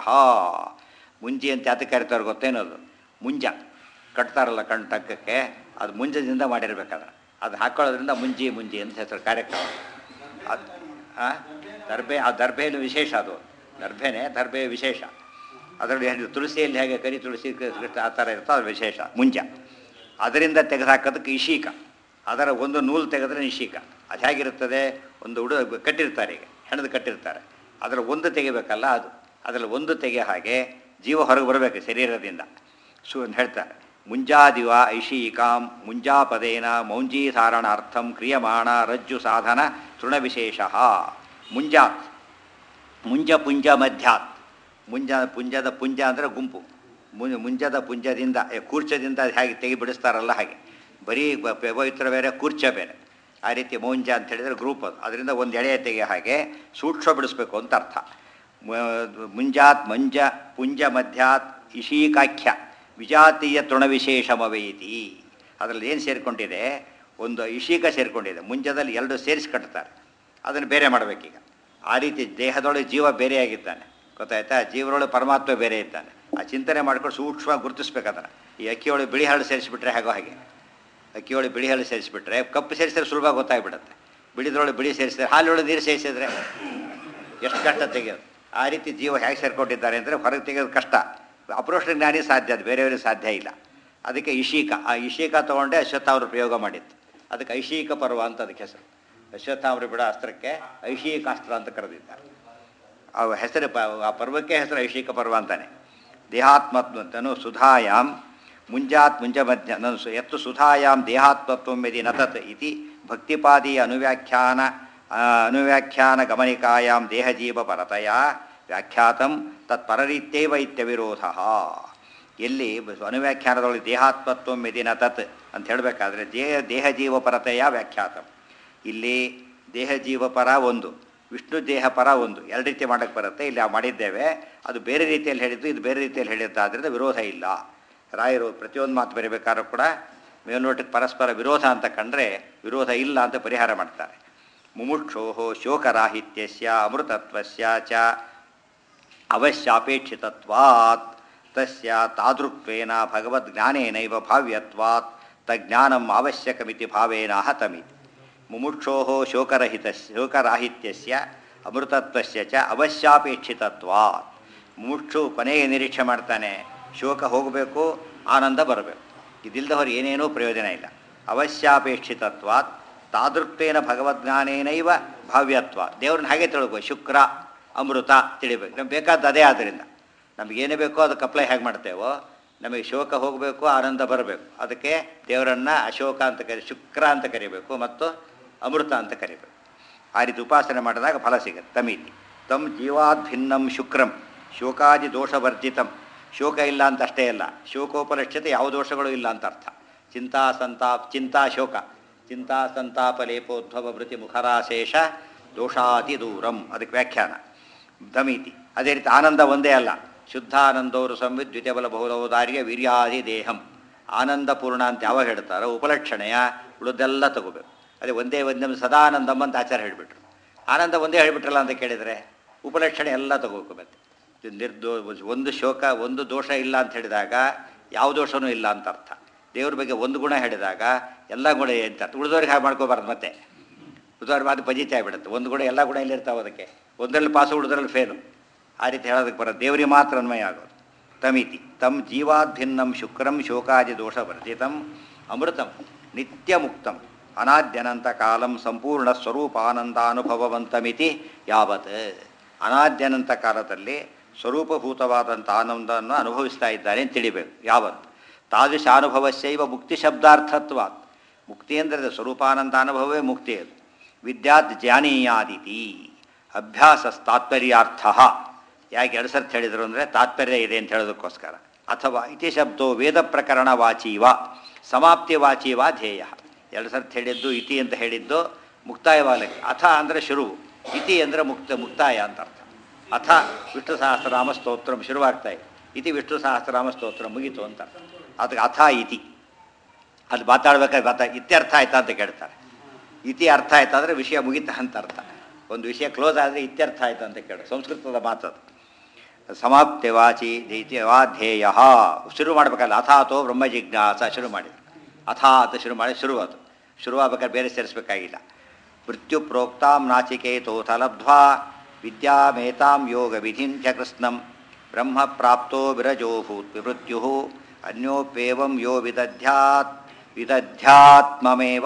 ಮುಂಜಿ ಅಂತ ಯಾತಕ್ಕೆ ಕರಿತಾರೆ ಗೊತ್ತೇನದು ಮುಂಜ ಕಟ್ತಾರಲ್ಲ ಕಣ್ ಟಕ್ಕಕ್ಕೆ ಅದು ಮುಂಜದಿಂದ ಮಾಡಿರ್ಬೇಕಾದ್ರೆ ಅದು ಹಾಕೊಳ್ಳೋದ್ರಿಂದ ಮುಂಜಿ ಮುಂಜಿ ಅಂತ ಹೆಸರು ಕಾರ್ಯಕ್ರಮ ಅದು ಆ? ದರ್ಬೆ ಆ ದರ್ಬೆಯಲ್ಲಿ ವಿಶೇಷ ಅದು ದರ್ಬೆನೇ ದರ್ಬೆ ವಿಶೇಷ ಅದರಲ್ಲಿ ಹೇಗೆ ತುಳಸಿಯಲ್ಲಿ ಹೇಗೆ ಕರಿ ತುಳಸಿ ಕೃಷ್ಣ ಆ ಥರ ಇರ್ತೋ ಅದು ವಿಶೇಷ ಮುಂಜ ಅದರಿಂದ ತೆಗೆದುಹಾಕೋದಕ್ಕೆ ಇಶೀಕ ಅದರ ಒಂದು ನೂಲು ತೆಗೆದ್ರೆ ನಿಶೀಕ ಅದು ಹೇಗಿರುತ್ತದೆ ಒಂದು ಉಡು ಕಟ್ಟಿರ್ತಾರೆ ಈಗ ಹೆಣದು ಕಟ್ಟಿರ್ತಾರೆ ಅದರ ಒಂದು ತೆಗಿಬೇಕಲ್ಲ ಅದು ಅದರಲ್ಲಿ ಒಂದು ತೆಗೆ ಹಾಗೆ ಜೀವ ಹೊರಗೆ ಬರಬೇಕು ಶರೀರದಿಂದ ಸು ಅಂತ ಹೇಳ್ತಾರೆ ಮುಂಜಾದಿವ ಐಶೀಕಾಂ ಮುಂಜಾಪದೇನ ಮೌಂಜೀಧಾರಣಾರ್ಥಂ ಕ್ರಿಯಮಾಣ ರಜ್ಜು ಸಾಧನ ತೃಣವಿಶೇಷ ಮುಂಜಾತ್ ಮುಂಜ ಪುಂಜ ಮಧ್ಯಾತ್ ಮುಂಜ ಪುಂಜದ ಪುಂಜ ಅಂದರೆ ಗುಂಪು ಮುಂ ಮುಂಜದ ಪುಂಜದಿಂದ ಏ, ಕೂರ್ಚದಿಂದ ಅದು ಹೇಗೆ ತೆಗಿ ಬಿಡಿಸ್ತಾರಲ್ಲ ಹಾಗೆ ಬರೀ ಬ- ಪ- ಪವಿತ್ರ ಬೇರೆ ಕೂರ್ಚ ಬೇರೆ ಆ ರೀತಿ ಮೌಂಜ ಅಂತ ಹೇಳಿದರೆ ಗ್ರೂಪ್ ಅದು ಅದರಿಂದ ಒಂದು ಎಳೆಯ ತೆಗೆ ಹಾಗೆ ಸೂಕ್ಷ್ಮ ಬಿಡಿಸ್ಬೇಕು ಅಂತ ಅರ್ಥ ಮ- ಮುಂಜಾತ್ ಮಂಜ ಪುಂಜ ಮಧ್ಯಾತ್ ಇಶೀಕಾಖ್ಯ ವಿಜಾತೀಯ ತೃಣವಿಶೇಷಮವೇತಿ ಅದರಲ್ಲಿ ಏನು ಸೇರಿಕೊಂಡಿದೆ ಒಂದು ಇಶೀಕ ಸೇರಿಕೊಂಡಿದೆ ಮುಂಜದಲ್ಲಿ ಎರಡು ಸೇರಿಸಿ ಕಟ್ತಾರೆ ಅದನ್ನು ಬೇರೆ ಮಾಡಬೇಕೀಗ ಆ ರೀತಿ ದೇಹದೊಳಗೆ ಜೀವ ಬೇರೆಯಾಗಿದ್ದಾನೆ ಗೊತ್ತಾಯ್ತಾ ಜೀವರೊಳಗೆ ಪರಮಾತ್ಮ ಬೇರೆ ಇದ್ದಾನೆ ಆ ಚಿಂತನೆ ಮಾಡ್ಕೊಂಡು ಸೂಕ್ಷ್ಮ ಗುರುತಿಸ್ಬೇಕು ಅದನ್ನು ಈ ಅಕ್ಕಿಯೊಳಗೆ ಬಿಳಿ ಹರಳು ಸೇರಿಸಿಬಿಟ್ರೆ ಹೇಗೋ ಹಾಗೆ ಅಕ್ಕಿಯೊಳಗೆ ಬಿಳಿ ಹರಳು ಸೇರಿಸಿಬಿಟ್ರೆ ಕಪ್ಪು ಸೇರಿಸಿದ್ರೆ ಸುಲಭ ಗೊತ್ತಾಗ್ಬಿಡುತ್ತೆ ಬಿಳಿದ್ರೊಳಗೆ ಬಿಳಿ ಸೇರಿಸಿದ್ರೆ ಹಾಲೊಳಗೆ ನೀರು ಸೇರಿಸಿದ್ರೆ ಎಷ್ಟು ಕಷ್ಟ ತೆಗೆಯೋದು ಆ ರೀತಿ ಜೀವ ಹೇಗೆ ಸೇರ್ಕೊಂಡಿದ್ದಾರೆ ಅಂದರೆ ಹೊರಗೆ ತೆಗೆಯೋದು ಕಷ್ಟ ಅಪರೋಷ್ಟ ಜ್ಞಾನಿ ಸಾಧ್ಯ ಅದು ಬೇರೆಯವರಿಗೆ ಸಾಧ್ಯ ಇಲ್ಲ ಅದಕ್ಕೆ ಇಶೀಕ ಆ ಇಶೀಕ ತೊಗೊಂಡೆ ಅಶ್ವತ್ಥಾವರು ಪ್ರಯೋಗ ಮಾಡಿತ್ತು ಅದಕ್ಕೆ ಐಶೀಕ ಪರ್ವ ಅಂತ ಅದಕ್ಕೆ ಹೆಸರು ಅಶ್ವತ್ಥಾಮರು ಬಿಡೋ ಅಸ್ತ್ರಕ್ಕೆ ಐಶೀಕಾಸ್ತ್ರ ಅಂತ ಕರೆದಿದ್ದಾರೆ ಆ ಹೆಸರು ಪ ಆ ಪರ್ವಕ್ಕೆ ಹೆಸರು ಐಶಿಕ ಪರ್ವ ಅಂತಾನೆ ದೇಹಾತ್ಮತ್ವನು ಸುಧಾಯಾಂ ಮುಂಜಾತ್ ಮುಂಜ ಮಧ್ಯ ನನು ಸು- ಯತ್ತು ಸುಧಾಯಾಂ ದೇಹಾತ್ಮತ್ವಂ ಯದಿ ನತತ್ ಇತಿ ಭಕ್ತಿಪಾದಿ ಅನುವ್ಯಾಖ್ಯಾನ ಆ, ಅನುವ್ಯಾಖ್ಯಾನ ಗಮನಿಕಾಯಾಂ ದೇಹಜೀವ ಪರತಯ ವ್ಯಾಖ್ಯಾತಂ ತತ್ಪರರೀತ್ಯೈವ ಇತ್ಯವಿರೋಧ ಎಲ್ಲಿ ಬ- ಅನುವ್ಯಾಖ್ಯಾನದೊಳಗೆ ದೇಹಾತ್ಮತ್ವಂ ಯದಿ ನತತ್ ಅಂತ ಹೇಳಬೇಕಾದ್ರೆ ದೇಹ ದೇಹಜೀವ ಪರತೆಯ ವ್ಯಾಖ್ಯಾತಂ ಇಲ್ಲಿ ದೇಹ ಜೀವ ಪರ ಒಂದು ವಿಷ್ಣು ದೇಹ ಪರ ಒಂದು ಎರಡು ರೀತಿ ಮಾಡೋಕ್ಕೆ ಬರುತ್ತೆ ಇಲ್ಲಿ ನಾವು ಮಾಡಿದ್ದೇವೆ ಅದು ಬೇರೆ ರೀತಿಯಲ್ಲಿ ಹೇಳಿದ್ದು ಇದು ಬೇರೆ ರೀತಿಯಲ್ಲಿ ಹೇಳಿದ್ದಾದ್ರಿಂದ ವಿರೋಧ ಇಲ್ಲ ರಾಯರು ಪ್ರತಿಯೊಂದು ಮಾತು ಬರೀಬೇಕಾದ್ರೂ ಕೂಡ ಮೇಲ್ನೋಟಕ್ಕೆ ಪರಸ್ಪರ ವಿರೋಧ ಅಂತ ಕಂಡ್ರೆ ವಿರೋಧ ಇಲ್ಲ ಅಂತ ಪರಿಹಾರ ಮಾಡ್ತಾರೆ ಮುಮುಕ್ಷೋ ಶೋಕರಾಹಿತ್ಯಸ್ಯ ಅಮೃತತ್ವಸ್ಯ ಚ ಅವಶ್ಯಾಪೇಕ್ಷಿತತ್ವಾತ್ ತಸ್ಯ ತಾದೃಕ್ವೇನ ಭಗವದ್ಜ್ಞಾನೇನೈವ ಭಾವ್ಯತ್ವಾತ್ ತಜ್ಞಾನಂ ಅವಶ್ಯಕಮಿತಿ ಭಾವೇನ ಹತಮಿತಿ ಮುಮುಕ್ಷೋ ಶೋಕರಹಿತ ಶೋಕರಾಹಿತ್ಯಸ್ಯ ಅಮೃತತ್ವಸ್ಯ ಚ ಅವಶ್ಯಾಪೇಕ್ಷಿತತ್ವಾತ್ ಮುಮುಕ್ಷು ಕೊನೆಗೆ ನಿರೀಕ್ಷೆ ಮಾಡ್ತಾನೆ ಶೋಕ ಹೋಗಬೇಕು ಆನಂದ ಬರಬೇಕು ಇದಿಲ್ಲದವರು ಏನೇನೂ ಪ್ರಯೋಜನ ಇಲ್ಲ ಅವಶ್ಯಾಪೇಕ್ಷಿತತ್ವಾತ್ ತಾದೃಕ್ತೇನ ಭಗವದ್ಜ್ಞಾನೇನೈವ ಭಾವ್ಯತ್ವ ದೇವ್ರನ್ನ ಹಾಗೆ ತಿಳ್ಕೊ ಶುಕ್ರ ಅಮೃತ ತಿಳಿಬೇಕು ನಮ್ಗೆ ಬೇಕಾದ ಅದೇ ಆದ್ದರಿಂದ ನಮಗೇನೇ ಬೇಕೋ ಅದಕ್ಕೆ ಅಪ್ಲೈ ಹೇಗೆ ಮಾಡ್ತೇವೋ ನಮಗೆ ಶೋಕ ಹೋಗಬೇಕು ಆನಂದ ಬರಬೇಕು ಅದಕ್ಕೆ ದೇವರನ್ನು ಅಶೋಕ ಅಂತ ಕರಿ ಶುಕ್ರ ಅಂತ ಕರಿಬೇಕು ಮತ್ತು ಅಮೃತ ಅಂತ ಕರಿಬೇಕು ಆ ರೀತಿ ಉಪಾಸನೆ ಮಾಡಿದಾಗ ಫಲ ಸಿಗುತ್ತೆ ತಮಿತಿ ತಮ್ ಜೀವಾದ್ ಭಿನ್ನಂ ಶುಕ್ರಂ ಶೋಕಾದಿ ದೋಷವರ್ಜಿತಂ ಶೋಕ ಇಲ್ಲ ಅಂತ ಅಷ್ಟೇ ಅಲ್ಲ ಶೋಕೋಪಲಕ್ಷ್ಯತೆ ಯಾವ ದೋಷಗಳು ಇಲ್ಲ ಅಂತ ಅರ್ಥ ಚಿಂತಾ ಸಂತಾಪ ಚಿಂತಾ ಶೋಕ ಚಿಂತಾ ಸಂತಾಪ ಲೇಪೋದ್ಭವ ವೃತ್ತಿ ಮುಖರಾಶೇಷ ದೋಷಾತಿ ದೂರಂ ಅದಕ್ಕೆ ವ್ಯಾಖ್ಯಾನ ದಮಿತಿ ಅದೇ ರೀತಿ ಆನಂದ ಒಂದೇ ಅಲ್ಲ ಶುದ್ಧಾನಂದವರು ಸಂವಿತ್ ದ್ವಿತೀಯಬಲ ಬಹುಲೋದಾರ್ಯ ವೀರ್ಯಾದಿ ದೇಹಂ ಆನಂದ ಪೂರ್ಣ ಅಂತ ಯಾವಾಗ ಹೇಳ್ತಾರೋ ಉಪಲಕ್ಷಣೆಯ ಉಳಿದೆಲ್ಲ ತಗೋಬೇಕು ಅದೇ ಒಂದೇ ಒಂದೇ ಸದಾನಂದಂ ಅಂತ ಆಚಾರ ಹೇಳಿಬಿಟ್ರು ಆನಂದ ಒಂದೇ ಹೇಳಿಬಿಟ್ರಲ್ಲ ಅಂತ ಕೇಳಿದರೆ ಉಪಲಕ್ಷಣೆ ಎಲ್ಲ ತಗೋಬೇಕು ನಿರ್ದೋ ಒಂದು ಶೋಕ ಒಂದು ದೋಷ ಇಲ್ಲ ಅಂತ ಹೇಳಿದಾಗ ಯಾವ ದೋಷನೂ ಇಲ್ಲ ಅಂತ ಅರ್ಥ ದೇವ್ರ ಬಗ್ಗೆ ಒಂದು ಗುಣ ಹೇಳಿದಾಗ ಎಲ್ಲ ಗುಣ ಅಂತ ಅರ್ಥ ಉಳಿದವ್ರಿಗೆ ಹಾಗೆ ಮಾಡ್ಕೋಬಾರ್ದು ಮತ್ತೆ ಉದಾಹರಣೆ ಮಾತು ಪಜಿತಿ ಆಗಿಬಿಡುತ್ತೆ ಒಂದು ಗುಣ ಎಲ್ಲ ಗುಣ ಇಲ್ಲಿರ್ತಾವೆ ಅದಕ್ಕೆ ಒಂದರಲ್ಲಿ ಪಾಸು ಉಳಿದ್ರಲ್ಲಿ ಫೇಲು ಆ ರೀತಿ ಹೇಳೋದಕ್ಕೆ ಬರೋದು ದೇವರಿಗೆ ಮಾತ್ರ ಅನ್ವಯ ಆಗೋದು ತಮಿತಿ ತಮ್ ಜೀವಾದ್ಭಿನ್ನಂ ಶುಕ್ರಂ ಶೋಕಾದಿ ದೋಷವರ್ಜಿತಂ ಅಮೃತಂ ನಿತ್ಯ ಮುಕ್ತಂ ಅನಾದ್ಯನಂತ ಕಾಲಂ ಸಂಪೂರ್ಣ ಸ್ವರೂಪಾನಂದಾನುಭವವಂತಮಿತಿ ಯಾವತ್ ಅನಾದ್ಯನಂತ ಕಾಲದಲ್ಲಿ ಸ್ವರೂಪಭೂತವಾದಂಥ ಆನಂದವನ್ನು ಅನುಭವಿಸ್ತಾ ಇದ್ದಾನೆ ಅಂತ ತಿಳಿಬೇಕು ಯಾವತ್ ತಾದೃಶ ಅನುಭವಸ್ಯೈವ ಮುಕ್ತಿ ಶಬ್ದಾರ್ಥತ್ವಾತ್ ಮುಕ್ತಿ ಅಂದರೆ ಸ್ವರೂಪಾನಂದ ಅನುಭವವೇ ಮುಕ್ತಿ ಅದು ವಿದ್ಯಾತ್ ಜಾನೀಯಾದಿತಿ ಅಭ್ಯಾಸ ತಾತ್ಪರ್ಯಾರ್ಥ ಯಾಕೆ ಎರಡು ಸರ್ತಿ ಹೇಳಿದರು ಅಂದರೆ ತಾತ್ಪರ್ಯ ಇದೆ ಅಂತ ಹೇಳೋದಕ್ಕೋಸ್ಕರ ಅಥವಾ ಇತಿ ಶಬ್ದೋ ವೇದ ಪ್ರಕರಣ ವಾಚೀವ ಸಮಾಪ್ತಿ ವಾಚೀವ ಧ್ಯೇಯ ಎರಡು ಸರ್ತಿ ಹೇಳಿದ್ದು ಇತಿ ಅಂತ ಹೇಳಿದ್ದು ಮುಕ್ತಾಯವಾಗಲಿಕ್ಕೆ ಅಥ ಅಂದರೆ ಶುರು ಇತಿ ಅಂದರೆ ಮುಕ್ತ ಮುಕ್ತಾಯ ಅಂತ ಅರ್ಥ ಅಥ ವಿಷ್ಣು ಸಹಸ್ರನಾಮ ಸ್ತೋತ್ರಂ ಶುರುವಾಗ್ತಾ ಇದೆ ಇತಿ ವಿಷ್ಣು ಸಹಸ್ರನಾಮ ಸ್ತೋತ್ರ ಮುಗೀತು ಅಂತ ಅದಕ್ಕೆ ಅಥ ಇತಿ ಅದು ಮಾತಾಡ್ಬೇಕಾದ್ರೆ ಮಾತಾ ಇತ್ಯರ್ಥ ಆಯ್ತಾ ಅಂತ ಕೇಳ್ತಾರೆ ಇತಿ ಅರ್ಥ ಆಯ್ತಾ ಅಂದರೆ ವಿಷಯ ಮುಗಿತಾ ಅಂತ ಅರ್ಥ ಒಂದು ವಿಷಯ ಕ್ಲೋಸ್ ಆದರೆ ಇತ್ಯರ್ಥ ಆಯ್ತಾ ಅಂತ ಕೇಳು ಸಂಸ್ಕೃತದ ಮಾತದು ಸಮಾಪ್ತಿವಾಚಿ ದೈತ್ಯವಾಧ್ಯೇಯ ಶುರು ಮಾಡಬೇಕಲ್ಲ ಅಥಾತೋ ಬ್ರಹ್ಮ ಜಿಜ್ಞಾಸ ಶುರು ಮಾಡಿದ್ರು ಅಥಾ ಅಂತ ಶುರು ಮಾಡಿ ಶುರು ಅದು ಶುರುವಾಗಬೇಕಾದ್ರೆ ಬೇರೆ ಸೇರಿಸ್ಬೇಕಾಗಿಲ್ಲ ಮೃತ್ಯು ಪ್ರೋಕ್ತಾಂ ನಾಚಿಕೇತೋಥ ಲಬ್ಧ್ವಾ ವಿದ್ಯಾಮೇತಾಂ ಯೋಗ ವಿಧಿಂ ಚ ಕೃಷ್ಣಂ ಬ್ರಹ್ಮ ಪ್ರಾಪ್ತೋ ವಿರಜೋಭೂತ್ ವಿಮೃತ್ಯು ಅನ್ಯೋಪ್ಯೇವಂ ಯೋ ವಿದಧ್ಯಾತ್ ವಿದಧ್ಯಾತ್ಮಮೇವ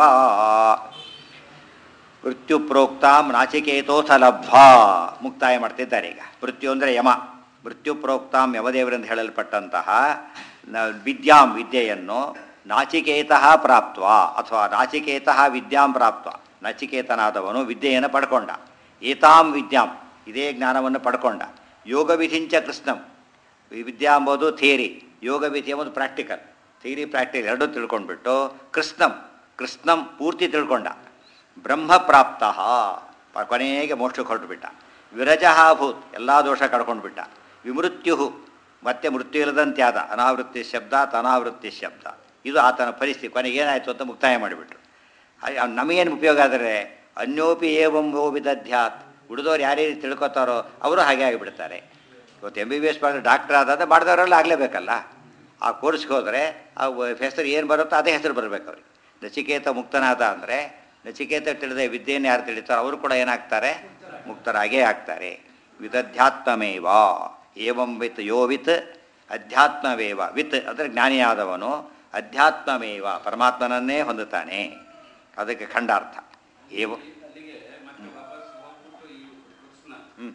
ಮೃತ್ಯು ಪ್ರೋಕ್ತಾಂ ನಾಚಿಕೇತೋಥ ಲಬ್ಧ್ವಾ ಮುಕ್ತಾಯ ಮಾಡ್ತಿದ್ದಾರೆ ಈಗ ಮೃತ್ಯು ಅಂದರೆ ಯಮ ಮೃತ್ಯು ಪ್ರೋಕ್ತಾಂ ಯಮದೇವರಿಂದ ಹೇಳಲ್ಪಟ್ಟಂತಹ ನ- ವಿದ್ಯಾಂ ವಿದ್ಯೆಯನ್ನು ನಾಚಿಕೇತಃ ಪ್ರಾಪ್ತ್ವ ಅಥವಾ ನಾಚಿಕೇತಃ ವಿದ್ಯಾಂ ಪ್ರಾಪ್ತ್ವ ನಚಿಕೇತನಾದವನು ವಿದ್ಯೆಯನ್ನು ಪಡ್ಕೊಂಡ ಏತಾಂ ವಿದ್ಯಾಂ ಇದೇ ಜ್ಞಾನವನ್ನು ಪಡ್ಕೊಂಡ ಯೋಗ ವಿಧಿಂಚ ಕೃಷ್ಣಂ ಈ ವಿದ್ಯಾ ಎಂಬುದು ಥಿಯರಿ ಯೋಗ ವಿಧಿ ಎಂಬುದು ಪ್ರಾಕ್ಟಿಕಲ್ ಥಿಯರಿ ಪ್ರಾಕ್ಟಿಕಲ್ ಎರಡೂ ತಿಳ್ಕೊಂಡ್ಬಿಟ್ಟು ಕೃಷ್ಣಂ ಕೃಷ್ಣಂ ಪೂರ್ತಿ ತಿಳ್ಕೊಂಡ ಬ್ರಹ್ಮ ಪ್ರಾಪ್ತ ಕೊನೆಗೆ ಮೋಕ್ಷಕ್ಕೆ ಹೊರಟುಬಿಟ್ಟ ವಿರಜಃ ಭೂತ್ ಎಲ್ಲ ದೋಷ ಕಳ್ಕೊಂಡ್ಬಿಟ್ಟ ವಿಮೃತ್ಯು ಮತ್ತೆ ಮೃತ್ಯು ಇಲ್ಲದಂತೆ ಆದ ಅನಾವೃತ್ತಿ ಶಬ್ದ ಅನಾವೃತ್ತಿ ಶಬ್ದ ಇದು ಆತನ ಪರಿಸ್ಥಿತಿ ಕೊನೆಗೆ ಏನಾಯಿತು ಅಂತ ಮುಕ್ತಾಯ ಮಾಡಿಬಿಟ್ರು ಅಯ್- ಅವ್ನ್ ನಮಗೇನು ಉಪಯೋಗ ಆದರೆ ಅನ್ಯೋಪಿ ಏವಂ ಓ ವಿದಧ್ಯಾತ್ ಉಳಿದವ್ರು ಯಾರ್ಯಾರು ತಿಳ್ಕೊತಾರೋ ಅವರು ಹಾಗೆ ಆಗಿಬಿಡ್ತಾರೆ ಇವತ್ತು ಎಮ್ ಬಿ ಬಿ ಎಸ್ ಮಾಡಿದ್ರೆ ಡಾಕ್ಟರ್ ಆದಾಗ ಮಾಡಿದವರೆಲ್ಲ ಆಗಲೇಬೇಕಲ್ಲ ಆ ಕೋರ್ಸ್ಗೆ ಹೋದರೆ ಆ ವ- ಹೆಸರು ಏನು ಬರುತ್ತೋ ಅದೇ ಹೆಸರು ಬರಬೇಕು ಅವ್ರಿಗೆ ನಚಿಕೇತ ಮುಕ್ತನಾದ ಅಂದರೆ ನಚಿಕೇತ ತಿಳಿದ ವಿದ್ಯೆಯನ್ನು ಯಾರು ತಿಳಿತಾರೋ ಅವರು ಕೂಡ ಏನಾಗ್ತಾರೆ ಮುಕ್ತರಾಗೇ ಆಗ್ತಾರೆ ವಿದಧ್ಯಾತ್ಮಮೇವ ಏವಂ ವಿತ್ ಯೋ ವಿತ್ ಅಧ್ಯಾತ್ಮವೇವ ವಿತ್ ಅಂದರೆ ಜ್ಞಾನಿಯಾದವನು ಅಧ್ಯಾತ್ಮಮೇವ ಪರಮಾತ್ಮನನ್ನೇ ಹೊಂದುತ್ತಾನೆ ಅದಕ್ಕೆ ಖಂಡಾರ್ಥ ಏವ ಹ್ಮ್.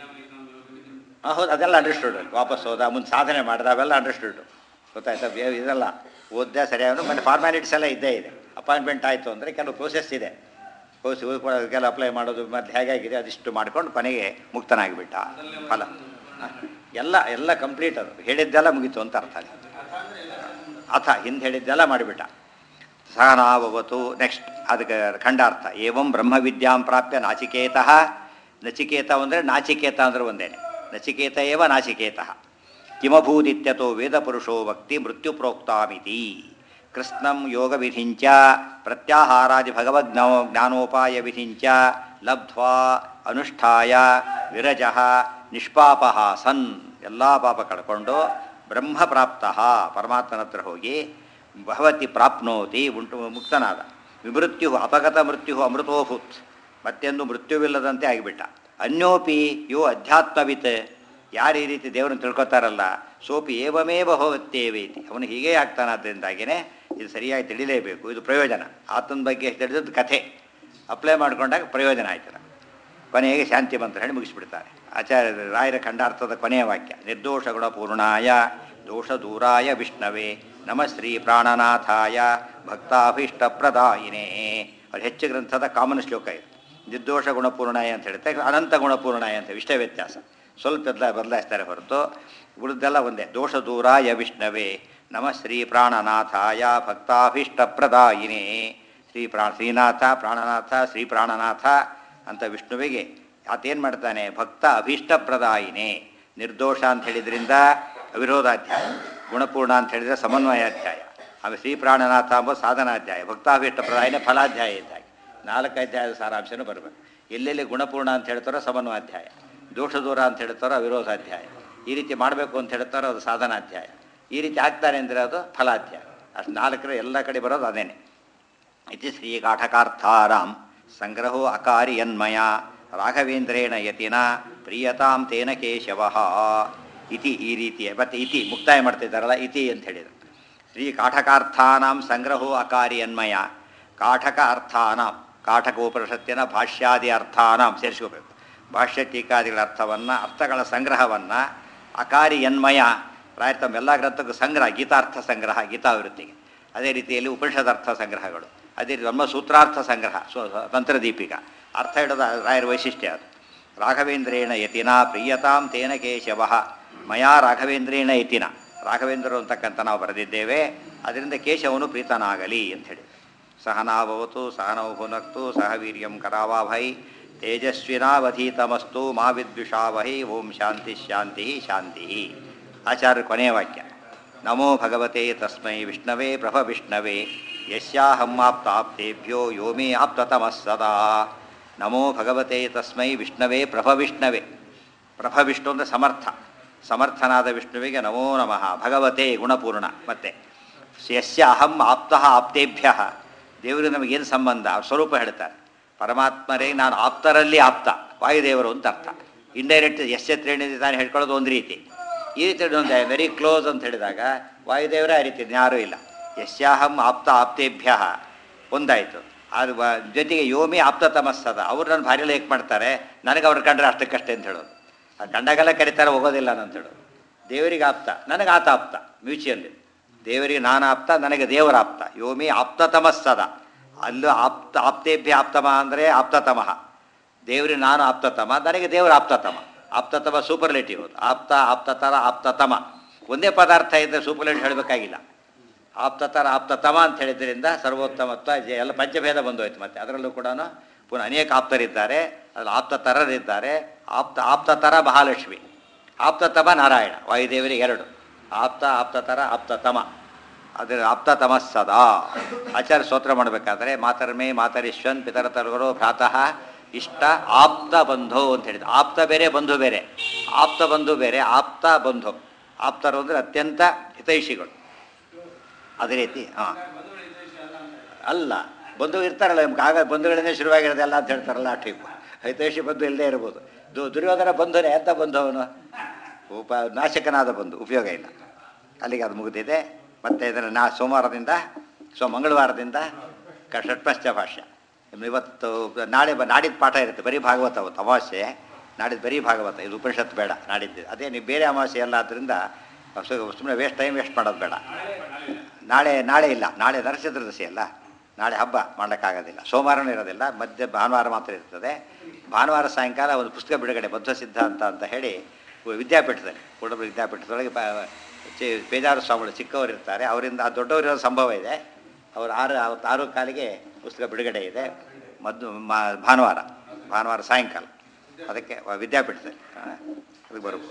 ಆ, ಹೌದು ಅದೆಲ್ಲ ಅಂಡರ್ಸ್ಟುಡ್ ವಾಪಸ್ ಹೋದ ಮುಂದೆ ಸಾಧನೆ ಮಾಡ್ದ ಅವೆಲ್ಲ ಅಂಡರ್ಸ್ಟುಡ್ ಗೊತ್ತಾಯ್ತಾ ಬೇ- ಇದೆಲ್ಲ ಓದ್ದೆ ಸರಿಯಾಗಿ ಮತ್ತೆ ಫಾರ್ಮ್ಯಾಲಿಟೀಸ್ ಎಲ್ಲ ಇದ್ದೇ ಇದೆ ಅಪಾಯಿಂಟ್ಮೆಂಟ್ ಆಯಿತು ಅಂದರೆ ಕೆಲವು ಪ್ರೋಸೆಸ್ ಇದೆ ಕೋರ್ಸ್ ಅದಕ್ಕೆಲ್ಲ ಅಪ್ಲೈ ಮಾಡೋದು ಮತ್ತು ಹೇಗಾಗಿದೆ ಅದಿಷ್ಟು ಮಾಡ್ಕೊಂಡು ಕೊನೆಗೆ ಮುಕ್ತನಾಗಿಬಿಟ್ಟ ಫಲ ಹ. ಎಲ್ಲ ಎಲ್ಲ ಕಂಪ್ಲೀಟ್ ಅದು ಹೇಳಿದ್ದೆಲ್ಲ ಮುಗೀತು ಅಂತ ಅರ್ಥ ಅಲ್ಲಿ ಅಥ ಹಿಂದೆ ಹೇಳಿದ್ದೆಲ್ಲ ಮಾಡಿಬಿಟ್ಟ ಸಹನಾವವತು ನೆಕ್ಸ್ಟ್ ಅದಕ್ಕೆ ಖಂಡಾರ್ಥ ಏವಂ ಬ್ರಹ್ಮವಿದ್ಯಾಂ ಪ್ರಾಪ್ಯ ನಾಚಿಕೇತಃ ನಚಿಕೇತ ಅಂದರೆ ನಾಚಿಕೇತ ಅಂದ್ರೆ ಒಂದೇನೆ ನಚಿಕೇತ ಏವ ನಾಚಿಕೇತಃ ಕಿಮಭೂದಿತ್ಯತೋ ವೇದಪುರುಷೋ ಭಕ್ತಿ ಮೃತ್ಯು ಪ್ರೋಕ್ತಾಮಿತಿ ಕೃಷ್ಣಂ ಯೋಗ ವಿಧಿಂಚ ಪ್ರತ್ಯಾಹಾರಾದಿ ಭಗವಜ್ಞ ಜ್ಞಾನೋಪಾಯ ವಿಧಿಂಚ ಲಬ್ಧ್ವಾ ಅನುಷ್ಠಾಯ ವಿರಜ ನಿಷ್ಪಾಪ ಸನ್ ಎಲ್ಲ ಪಾಪ ಕಳ್ಕೊಂಡು ಬ್ರಹ್ಮ ಪ್ರಾಪ್ತ ಪರಮಾತ್ಮನ ಹತ್ರ ಹೋಗಿ ಭವತಿ ಪ್ರಾಪ್ನೋತಿ ಉಂಟು ಮುಕ್ತನಾದ ವಿಮೃತ್ಯು ಅಪಗತ ಮೃತ್ಯು ಅಮೃತೋಭೂತ್ ಮತ್ತೆಂದು ಮೃತ್ಯುವಿಲ್ಲದಂತೆ ಆಗಿಬಿಟ್ಟ ಅನ್ಯೋಪಿ ಯೋ ಅಧ್ಯಾತ್ಮವಿತ್ ಯಾರು ಈ ರೀತಿ ದೇವರನ್ನು ತಿಳ್ಕೊತಾರಲ್ಲ ಸೋಪಿ ಏವಮೇವ ಹೋಗುತ್ತೇವೇತಿ ಅವನು ಹೀಗೇ ಆಗ್ತಾನಾದ್ದರಿಂದಾಗಿಯೇ ಇದು ಸರಿಯಾಗಿ ತಿಳಿಲೇಬೇಕು ಇದು ಪ್ರಯೋಜನ ಆತನ ಬಗ್ಗೆ ತಿಳಿದದ್ದು ಕಥೆ ಅಪ್ಲೈ ಮಾಡ್ಕೊಂಡಾಗ ಪ್ರಯೋಜನ ಆಯ್ತದ ಕೊನೆಗೆ ಶಾಂತಿ ಮಂತ್ರ ಹೇಳಿ ಮುಗಿಸ್ಬಿಡ್ತಾರೆ ಆಚಾರ್ಯ ರಾಯರ ಖಂಡಾರ್ಥದ ಕೊನೆಯ ವಾಕ್ಯ ನಿರ್ದೋಷ ಗುಣಪೂರ್ಣಾಯ ದೋಷ ದೂರಾಯ ವಿಷ್ಣವೇ ನಮ ಶ್ರೀ ಪ್ರಾಣನಾಥಾಯ ಭಕ್ತಾಭೀಷ್ಟ ಪ್ರದಾಯಿನೇ ಅವ್ರು ಹೆಚ್ಚು ಗ್ರಂಥದ ಕಾಮನ್ ಶ್ಲೋಕ ಇದು ನಿರ್ದೋಷ ಗುಣಪೂರ್ಣಾಯ ಅಂತ ಹೇಳ್ತಾರೆ ಅನಂತ ಗುಣಪೂರ್ಣಾಯ ಅಂತ ಇಷ್ಟೇ ವ್ಯತ್ಯಾಸ ಸ್ವಲ್ಪ ಬದಲ ಬದಲಾಯಿಸ್ತಾರೆ ಹೊರತು ಉಳಿದೆಲ್ಲ ಒಂದೇ ದೋಷ ದೂರಾಯ ವಿಷ್ಣವೇ ನಮ ಶ್ರೀ ಪ್ರಾಣನಾಥಾಯ ಭಕ್ತಾಭೀಷ್ಟ ಪ್ರದಾಯಿನೇ ಶ್ರೀ ಪ್ರಾಣ ಶ್ರೀನಾಥ ಪ್ರಾಣನಾಥ ಶ್ರೀ ಪ್ರಾಣನಾಥ ಅಂತ ವಿಷ್ಣುವಿಗೆ ಆತೇನು ಮಾಡ್ತಾನೆ ಭಕ್ತ ಅಭೀಷ್ಟ ಪ್ರದಾಯಿನೇ ನಿರ್ದೋಷ ಅಂತ ಹೇಳಿದ್ರಿಂದ ಅವಿರೋಧಾಧ್ಯಾಯ ಗುಣಪೂರ್ಣ ಅಂತ ಹೇಳಿದ್ರೆ ಸಮನ್ವಯಾಧ್ಯಾಯ ಆಮೇಲೆ ಶ್ರೀ ಪ್ರಾಣನಾಥ ಎಂಬ ಸಾಧನಾಧ್ಯಾಯ ಭಕ್ತಾಭೀಷ್ಟ ಪ್ರದಾಯನೇ ಫಲಾಧ್ಯಾಯ ಇದ್ದಾಗ ನಾಲ್ಕು ಅಧ್ಯಾಯದ ಸಾರಾಂಶನೂ ಬರಬೇಕು ಎಲ್ಲೆಲ್ಲಿ ಗುಣಪೂರ್ಣ ಅಂತ ಹೇಳ್ತಾರೋ ಸಮನ್ವಾಧ್ಯಾಯ ದೋಷ ದೂರ ಅಂತ ಹೇಳ್ತಾರೋ ಅವಿರೋಧಾಧ್ಯಾಯ ಈ ರೀತಿ ಮಾಡಬೇಕು ಅಂತ ಹೇಳ್ತಾರೋ ಅದು ಸಾಧನಾಧ್ಯಾಯ ಈ ರೀತಿ ಆಗ್ತಾರೆ ಅಂದರೆ ಅದು ಫಲಾಧ್ಯಾಯ ಅಷ್ಟು ನಾಲ್ಕರ ಎಲ್ಲ ಕಡೆ ಬರೋದು ಅದೇನೆ ಇತಿ ಶ್ರೀಕಾಠಕಾರ್ಥಾರಾಂ ಸಂಗ್ರಹೋ ಅಕಾರಿ ಯನ್ಮಯ ರಾಘವೇಂದ್ರೇಣ ಯತಿನ ಪ್ರಿಯತಾಂ ತೇನ ಕೇಶವ ಇತಿ ಈ ರೀತಿಯ ಮತ್ತೆ ಇತಿ ಮುಕ್ತಾಯ ಮಾಡ್ತಿದ್ದಾರಲ್ಲ ಇತಿ ಅಂತ ಹೇಳಿದರು ಶ್ರೀ ಕಾಠಕಾರ್ಥಾನಾಂ ಸಂಗ್ರಹೋ ಅಕಾರಿ ಅನ್ಮಯ ಕಾಠಕ ಅರ್ಥಾನಾಂ ಕಾಠಕೋಪನಿಷತ್ತಿನ ಭಾಷ್ಯಾದಿ ಅರ್ಥಾನಾಂ ಸೇರಿಸ್ಕೋಬೇಕು ಭಾಷ್ಯ ಟೀಕಾದಿಗಳ ಅರ್ಥವನ್ನು ಅರ್ಥಗಳ ಸಂಗ್ರಹವನ್ನು ಅಕಾರಿ ಯನ್ಮಯ ರಾಯ ತಮ್ಮೆಲ್ಲ ಗ್ರಂಥಕ್ಕೂ ಸಂಗ್ರಹ ಗೀತಾರ್ಥ ಸಂಗ್ರಹ ಗೀತಾವೃತ್ತಿಗೆ ಅದೇ ರೀತಿಯಲ್ಲಿ ಉಪನಿಷದರ್ಥ ಸಂಗ್ರಹಗಳು ಅದೇ ರೀತಿ ನಮ್ಮ ಸೂತ್ರಾರ್ಥ ಸಂಗ್ರಹ ಸ್ವ ತಂತ್ರದೀಪಿಕ ಅರ್ಥ ಹಿಡಿದ ರಾಯರ ವೈಶಿಷ್ಟ್ಯ ಅದು ರಾಘವೇಂದ್ರೇಣ ಯತಿನ ಪ್ರಿಯತಾಂ ತೇನ ಕೇಶವ ಮಯಾ ರಾಘವೇಂದ್ರೇಣ ಯತಿನ ರಾಘವೇಂದ್ರರು ಅಂತಕ್ಕಂಥ ನಾವು ಬರೆದಿದ್ದೇವೆ ಅದರಿಂದ ಕೇಶವನು ಪ್ರೀತನಾಗಲಿ ಅಂತ ಹೇಳಿ ಸಹನಾಭವತು ಸಹನೌ ಭುನಕ್ತು ಸಹ ವೀರ್ಯಂ ಕರಾವಾಭೈ ತೇಜಸ್ವಿನಾವಧೀತಮಸ್ತು ಮಾ ವಿದ್ವಿಷಾವಹೈ ಓಂ ಶಾಂತಿ ಶಾಂತಿ ಶಾಂತಿ ಆಚಾರ್ಯ ಕೊನೆಯ ವಾಕ್ಯ ನಮೋ ಭಗವತೆ ತಸ್ಮೈ ವಿಷ್ಣವೇ ಪ್ರಭ ವಿಷ್ಣವೇ ಯಸ್ಯಾಹಂ ಆಪ್ತಾಪ್ತೇಭ್ಯೋ ಯೋ ಮೇ ಆಪ್ತತಮಃ ಸದಾ ನಮೋ ಭಗವತೆ ತಸ್ಮೈ ವಿಷ್ಣವೇ ಪ್ರಭ ವಿಷ್ಣವೇ ಪ್ರಭ ವಿಷ್ಣು ಅಂದರೆ ಸಮರ್ಥ ಸಮರ್ಥನಾದ ವಿಷ್ಣುವಿಗೆ ನಮೋ ನಮಃ ಭಗವತೆ ಗುಣಪೂರ್ಣ ಮತ್ತೆ ಯಸ್ಯ ಅಹಂ ಆಪ್ತಃ ಆಪ್ತೇಭ್ಯ ದೇವರು ನಮಗೇನು ಸಂಬಂಧ ಅವ್ರ ಸ್ವರೂಪ ಹೇಳ್ತಾರೆ ಪರಮಾತ್ಮರೇ ನಾನು ಆಪ್ತರಲ್ಲಿ ಆಪ್ತ ವಾಯುದೇವರು ಅಂತ ಅರ್ಥ ಇಂಡೈರೆಕ್ಟ್ ಯಸ್ಯ ತ್ರೇಣಿದೆ ತಾನು ಹೇಳ್ಕೊಳ್ಳೋದು ಒಂದು ರೀತಿ ಈ ರೀತಿ ಒಂದು ವೆರಿ ಕ್ಲೋಸ್ ಅಂತ ಹೇಳಿದಾಗ ವಾಯುದೇವರೇ ಆ ರೀತಿ ಯಾರೂ ಇಲ್ಲ ಯಸ್ಯಾಹಂ ಆಪ್ತ ಆಪ್ತೇಭ್ಯ ಒಂದಾಯಿತು ಅದು ವ- ಜೊತೆಗೆ ಯೋಮಿ ಆಪ್ತತಮಸ್ಸದ ಅವ್ರು ನನ್ನ ಭಾರಿ ಲೇಕ್ ಮಾಡ್ತಾರೆ ನನಗೆ ಅವ್ರು ಕಂಡ್ರೆ ಅಷ್ಟಕ್ಕಷ್ಟೇ ಅಂತ ಹೇಳೋದು ಆ ಕಂಡಾಗೆಲ್ಲ ಕರೀತಾರೆ ಹೋಗೋದಿಲ್ಲ ಅಂತ ಹೇಳೋದು ದೇವರಿಗೆ ಆಪ್ತ ನನಗೆ ಆತ ಆಪ್ತ ಮ್ಯೂಚುವಲ್ಲಿ ದೇವರಿಗೆ ನಾನು ಆಪ್ತ ನನಗೆ ದೇವರ ಆಪ್ತ ಯೋಮಿ ಆಪ್ತತಮಸ್ಸದ ಅಲ್ಲೂ ಆಪ್ತ ಆಪ್ತೇಭ್ಯ ಆಪ್ತಮ ಅಂದರೆ ಆಪ್ತತಮಃ ದೇವರಿಗೆ ನಾನು ಆಪ್ತತಮ ನನಗೆ ದೇವರ ಆಪ್ತತಮ ಆಪ್ತತಮ ಸೂಪರ್ಲೇಟಿವ್ ಅದು ಆಪ್ತ ಆಪ್ತತರ ಆಪ್ತತಮ ಒಂದೇ ಪದಾರ್ಥ ಇದ್ದರೆ ಸೂಪರ್ಲೇಟಿವ್ ಹೇಳಬೇಕಾಗಿಲ್ಲ ಆಪ್ತತರ ಆಪ್ತತಮ ಅಂತ ಹೇಳಿದ್ರಿಂದ ಸರ್ವೋತ್ತಮತ್ವ ಜ- ಎಲ್ಲ ಪಂಚಭೇದ ಬಂದೋಯ್ತು ಮತ್ತೆ ಅದರಲ್ಲೂ ಕೂಡ ಪುನಃ ಅನೇಕ ಆಪ್ತರಿದ್ದಾರೆ ಅದ್ರಲ್ಲಿ ಆಪ್ತತರರಿದ್ದಾರೆ ಆಪ್ತ ಆಪ್ತತರ ಮಹಾಲಕ್ಷ್ಮಿ ಆಪ್ತತಮ ನಾರಾಯಣ ವಾಯುದೇವರಿಗೆ ಎರಡು ಆಪ್ತ ಆಪ್ತತರ ಆಪ್ತತಮ ಅದರ ಆಪ್ತತಮ ಸದಾ ಆಚಾರ್ಯ ಸ್ತೋತ್ರ ಮಾಡಬೇಕಾದ್ರೆ ಮಾತರ್ಮೇ ಮಾತರಿಶ್ವನ್ ಪಿತರ ತರುಗರು ಭ್ರಾತಃ ಇಷ್ಟ ಆಪ್ತ ಬಂಧು ಅಂತ ಹೇಳಿದ ಆಪ್ತ ಬೇರೆ ಬಂಧು ಬೇರೆ ಆಪ್ತ ಬಂಧು ಬೇರೆ ಆಪ್ತ ಬಂಧು ಆಪ್ತರು ಅಂದರೆ ಅತ್ಯಂತ ಹಿತೈಷಿಗಳು ಅದೇ ರೀತಿ ಹಾಂ ಅಲ್ಲ ಬಂಧು ಇರ್ತಾರಲ್ಲ ನಿಮ್ಗೆ ಆಗ ಬಂಧುಗಳಿಂದ ಶುರುವಾಗಿರೋದೆಲ್ಲ ಅಂತ ಹೇಳ್ತಾರಲ್ಲ ಆ ಟೈಪ್ ಹಿತೈಷಿ ಬಂಧು ಇಲ್ಲದೆ ಇರ್ಬೋದು ದು ದುರ್ಯೋಧನ ಬಂಧುನೇ ಎಂಥ ಬಂಧು ಅವನು ಉಪ ನಾಶಕನಾದ ಬಂಧು ಉಪಯೋಗ ಇಲ್ಲ ಅಲ್ಲಿಗೆ ಅದು ಮುಗಿದಿದೆ ಮತ್ತು ಇದನ್ನು ನಾ ಸೋಮವಾರದಿಂದ ಸೊ ಮಂಗಳವಾರದಿಂದ ಕ ಷಟ್ಪಂಚ ಭಾಷ್ಯ ಇನ್ನು ಇವತ್ತು ನಾಳೆ ಬ ನಾಡಿದ್ದು ಪಾಠ ಇರುತ್ತೆ ಬರೀ ಭಾಗವತ ಅವತ್ತು ಅಮಾವಾಸ್ಯೆ ನಾಡಿದ್ದು ಬರೀ ಭಾಗವತ ಇದು ಉಪನಿಷತ್ತು ಬೇಡ ನಾಡಿದ್ದು ಅದೇ ನೀವು ಬೇರೆ ಅಮಾವಾಸ್ಯೆ ಎಲ್ಲ ಆದ್ದರಿಂದ ಸುಮ್ಮನೆ ವೇಸ್ಟ್ ಟೈಮ್ ವೇಸ್ಟ್ ಮಾಡೋದು ಬೇಡ ನಾಳೆ ನಾಳೆ ಇಲ್ಲ ನಾಳೆ ನರಸಿದ್ರದಶಿ ಅಲ್ಲ ನಾಳೆ ಹಬ್ಬ ಮಾಡೋಕ್ಕಾಗೋದಿಲ್ಲ ಸೋಮವಾರನೂ ಇರೋದಿಲ್ಲ ಮಧ್ಯ ಭಾನುವಾರ ಮಾತ್ರ ಇರ್ತದೆ ಭಾನುವಾರ ಸಾಯಂಕಾಲ ಒಂದು ಪುಸ್ತಕ ಬಿಡುಗಡೆ ಬದ್ಧ ಸಿದ್ಧಾಂತ ಅಂತ ಹೇಳಿ ವಿದ್ಯಾಪೀಠದಲ್ಲಿ ಕೂಡಲ ವಿದ್ಯಾಪೀಠದೊಳಗೆ ಪ- ಚಿ ಬೇಜಾರು ಸ್ವಾಮಿಗಳು ಚಿಕ್ಕವರು ಇರ್ತಾರೆ ಅವರಿಂದ ಆ ದೊಡ್ಡವರಿರೋ ಸಂಭವ ಇದೆ ಅವರು ಆರು ಅವತ್ತು ಆರು ಕಾಲಿಗೆ ಪುಸ್ತಕ ಬಿಡುಗಡೆ ಇದೆ ಮದ್ದು ಮಾ ಭಾನುವಾರ ಭಾನುವಾರ ಸಾಯಂಕಾಲ ಅದಕ್ಕೆ ವಿದ್ಯಾಪೀಠದಲ್ಲಿ ಆ, ಅದಕ್ಕೆ ಬರ್ಬೋದು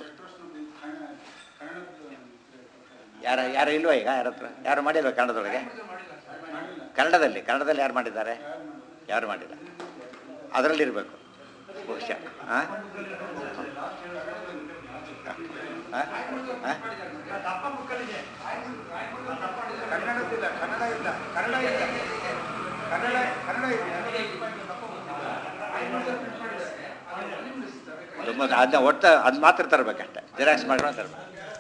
ಯಾರ ಯಾರು ಇಲ್ವಾ ಈಗ ಯಾರ ಹತ್ರ ಯಾರು ಮಾಡಿಲ್ವಾ ಕನ್ನಡದೊಳಗೆ ಕನ್ನಡದಲ್ಲಿ ಕನ್ನಡದಲ್ಲಿ ಯಾರು ಮಾಡಿದ್ದಾರೆ ಯಾರು ಮಾಡಿಲ್ಲ ಅದರಲ್ಲಿ ಇರಬೇಕು ಬಹುಶಃ ಹಾಂ ಕನ್ನಡದಿಲ್ಲ ಕನ್ನಡ ಇಲ್ಲ ಕನ್ನಡ ಇಲ್ಲ ಕನ್ನಡ ಕನ್ನಡ ತುಂಬ ಅದನ್ನ ಒಟ್ಟು ಅದು ಮಾತ್ರ ತರಬೇಕಷ್ಟೆ ಜೆರಾಕ್ಸ್ ಮಾಡ್ಕೊಂಡು ತರಬೇಕು